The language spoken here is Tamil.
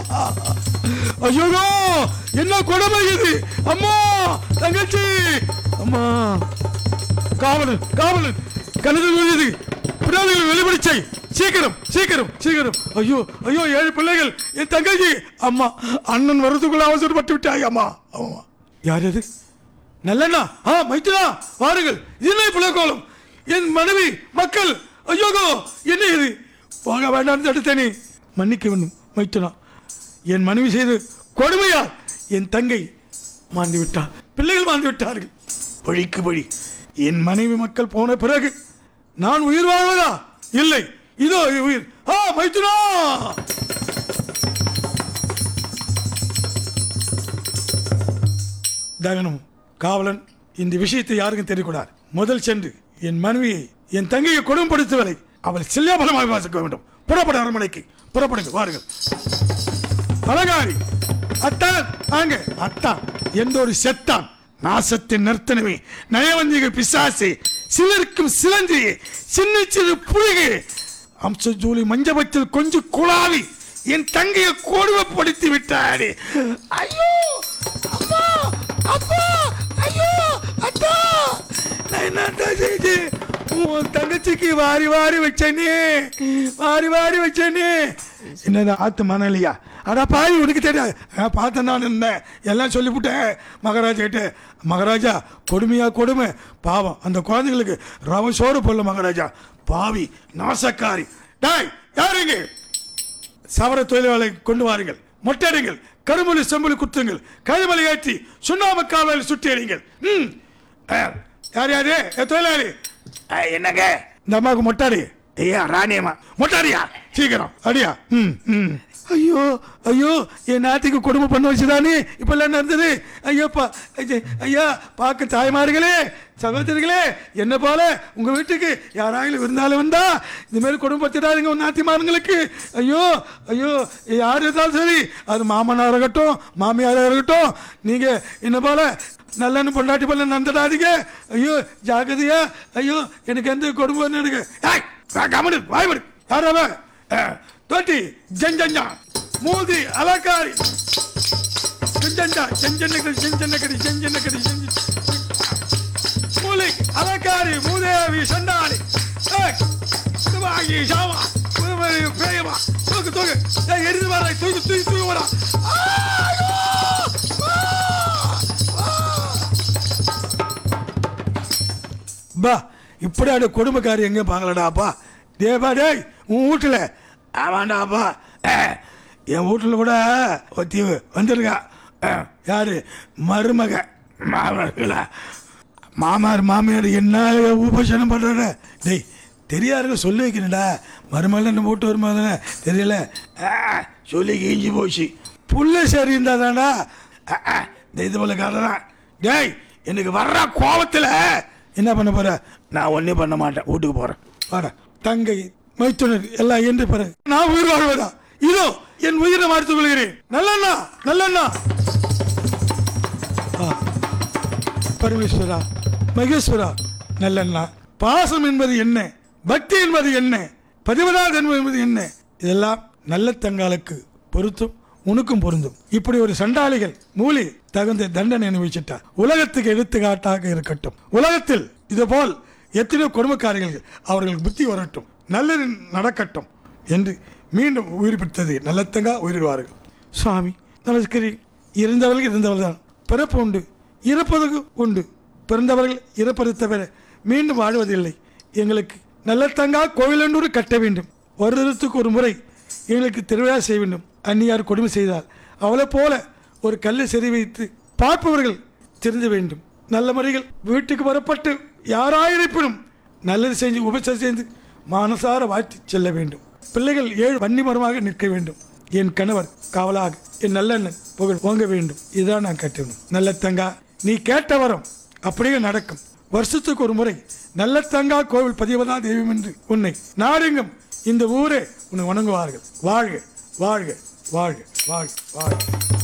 ஐயோ என்ன கொடுமை இது அம்மா தங்கச்சி அம்மா காவலன் காவலன் கணத்தில் விழுது பின்னாளிகள் வெளிப்படிச்சை சீக்கிரம் சீக்கிரம் சீக்கிரம் ஐயோ ஐயோ ஏழு பிள்ளைகள் என் தங்கச்சி அம்மா அண்ணன் வரதுக்குள்ள அவசரப்பட்டு விட்டாய் அம்மா அம்மா யார் அது நல்லண்ணா ஆ மைத்துனா வாருங்கள் இது என்ன கோலம் என் மனைவி மக்கள் ஐயோகோ என்ன இது போக வேண்டாம் தடுத்தேனே மன்னிக்க வேண்டும் மைத்துனா என் மனைவி செய்து கொடுமையா என் தங்கை மாண்டு விட்டார் பிள்ளைகள் மாண்டு விட்டார்கள் வழிக்கு வழி என் மனைவி மக்கள் போன பிறகு நான் உயிர் வாழ்வதா இல்லை இதோ உயிர் ஆ மைத்துனா தகனம் காவலன் இந்த விஷயத்தை யாருக்கும் தெரியக்கூடாது முதல் சென்று என் மனைவியை என் தங்கையை கொடுமைப்படுத்துவதை அவள் சில்லாபலமாக வாசிக்க வேண்டும் புறப்பட அரண்மனைக்கு புறப்படுங்க வாருங்கள் அலங்காரி அத்தான் வாங்க அத்தான் எந்த ஒரு செத்தான் நாசத்தின் நர்த்தனமே நயவஞ்சிக பிசாசு சிலருக்கும் சிலந்தி சின்ன சிறு புலிகை அம்ச ஜூலி மஞ்சபத்தில் கொஞ்சம் குழாவி என் தங்கையை கொடுமைப்படுத்தி விட்டாரு ஐயோ அம்மா அப்பா ஐயோ அத்தா நான் என்னடா செய்து உன் தங்கச்சிக்கு வாரி வாரி வச்சனே வாரி வாரி வச்சனே என்னது ஆத்து மணலியா அடா பாய் உனக்கு தெரியாது நான் பார்த்தேன் நான் இருந்தேன் எல்லாம் சொல்லிவிட்டேன் மகாராஜா கிட்ட மகாராஜா கொடுமையா கொடுமை பாவம் அந்த குழந்தைங்களுக்கு ரவ சோறு போடல மகாராஜா பாவி நாசக்காரி டாய் யாருங்க சவர தொழிலாளை கொண்டு வாருங்கள் மொட்டைடுங்கள் கருமொழி செம்பொழி குத்துங்கள் கைமலை ஏற்றி சுண்ணாம காவலில் சுட்டி அடிங்கள் ம் ஆ, யார் யாரு ஏ, தொழிலாளி ஆ, என்னங்க இந்த அம்மாவுக்கு மொட்டாடி ஐயா ராணியம்மா மொட்டாடியா சீக்கிரம் அடியா ம் ம் ஐயோ ஐயோ என் நாட்டுக்கு கொடுமை பண்ண வச்சுதானே இப்ப எல்லாம் நடந்தது ஐயோப்பா ஐயே, ஐயா பார்க்க தாய்மார்களே சகோதரிகளே என்ன போல உங்க வீட்டுக்கு யாராவது விருந்தாலும் வந்தா இந்த மாதிரி குடும்பத்திடாதீங்க உன் நாத்திமார்களுக்கு ஐயோ ஐயோ யார் இருந்தாலும் சரி அது மாமனார் இருக்கட்டும் மாமியாராக இருக்கட்டும் நீங்க என்ன போல நல்லன்னு பொண்டாட்டி போல நடந்துடாதீங்க ஐயோ ஜாகிரதையா ஐயோ எனக்கு எந்த குடும்பம் எனக்கு ஏய், வா, கம்முனு, வாய் மூடு. யார் அவன்? ஆ, தோட்டி ஜஞ்சஞ்சா மூதி அலக்காரி ஜஞ்சஞ்சா ஜஞ்சன்னக்கடி ஜஞ்சன்னக்கடி ஜஞ்சன்னக்கடி ஜஞ்ச மூலிக் அலக்காரி மூதேவி சண்டாளி ஏய், துவாகி சாவா புதுமதி பேயமா தூக்கு தூக்கு ஏய், எரிந்து வர தூக்கு தூக்கி தூக்கி வரா பா இப்படி அட கொடுமைக்காரி எங்க பாக்கலடாப்பா டேப்பா டேய் உன் வீட்டில் ஆமாண்டாப்பா அஹ், என் வீட்டில் கூட ஒத்தி வந்திருக்கா அஹ், யாரு மருமக மாமர்களா மாமார் மாமியார் என்ன உபசனம் பண்றாரு டேய் தெரியாருங்க சொல்லி வைக்கிறேன்டா மருமகள் என்ன போட்டு வருமா தெரியல அஹ், சொல்லி கீஞ்சி போச்சு புள்ள சரி இருந்தா தானடா இந்த இது போல காரணம் டேய் எனக்கு வர்ற கோபத்தில் என்ன பண்ண போற நான் ஒன்னே பண்ண மாட்டேன் வீட்டுக்கு போறேன் வரேன் தங்கை மைத்துனர் எல்லாம் என்று பாரு நான் உயிர் வாழ்வதா இதோ என் உயிரை மாற்றிக் கொள்கிறேன் நல்லண்ணா நல்லண்ணா ஆ, பரமேஸ்வரா மகேஸ்வரா நல்லண்ணா பாசம் என்பது என்ன பக்தி என்பது என்ன பதிவதாது என்பது என்ன இதெல்லாம் நல்ல தங்காலுக்கு பொருத்தும் உனக்கும் பொருந்தும் இப்படி ஒரு சண்டாளிகள் மூலி தகுந்த தண்டனை அனுபவிச்சிட்டார் உலகத்துக்கு எடுத்துக்காட்டாக இருக்கட்டும் உலகத்தில் இதுபோல் எத்தனையோ கொடுமைக்காரிகள் அவர்களுக்கு புத்தி வரட்டும் நல்லது நடக்கட்டும் என்று மீண்டும் உயிர் பெற்றது நல்லத்தங்கா உயிரிடுவார்கள் சுவாமி நமஸ்கரி இருந்தவர்கள் இருந்தவர்கள் தான் பிறப்பு உண்டு இறப்பதற்கு உண்டு பிறந்தவர்கள் இறப்பது தவிர மீண்டும் வாழ்வதில்லை எங்களுக்கு நல்லத்தங்கா கோவிலண்டூர் கட்ட வேண்டும் வருடத்துக்கு ஒரு முறை எங்களுக்கு திருவிழா செய்ய வேண்டும் அந்நியார் கொடுமை செய்தார் அவளை போல ஒரு கல்லை செறி வைத்து பார்ப்பவர்கள் திருந்த வேண்டும் நல்ல முறைகள் வீட்டுக்கு வரப்பட்டு யாராயிருப்பினும் நல்லது செஞ்சு உபச்சாரம் செய்து மானசார வாழ்த்தி செல்ல வேண்டும் பிள்ளைகள் ஏழு வன்னிமரமாக நிற்க வேண்டும் என் கணவர் காவலாக என் நல்லண்ணன் புகழ் ஓங்க வேண்டும் இதுதான் நான் கேட்டேன் நல்ல தங்கா நீ கேட்ட வரம் அப்படியே நடக்கும் வருஷத்துக்கு ஒரு முறை நல்ல தங்கா கோவில் பதிவதா தெய்வம் என்று உன்னை நாடெங்கும் இந்த ஊரே உன்னை வணங்குவார்கள் வாழ்க வாழ்க வாழ்க வாழ்க வாழ்க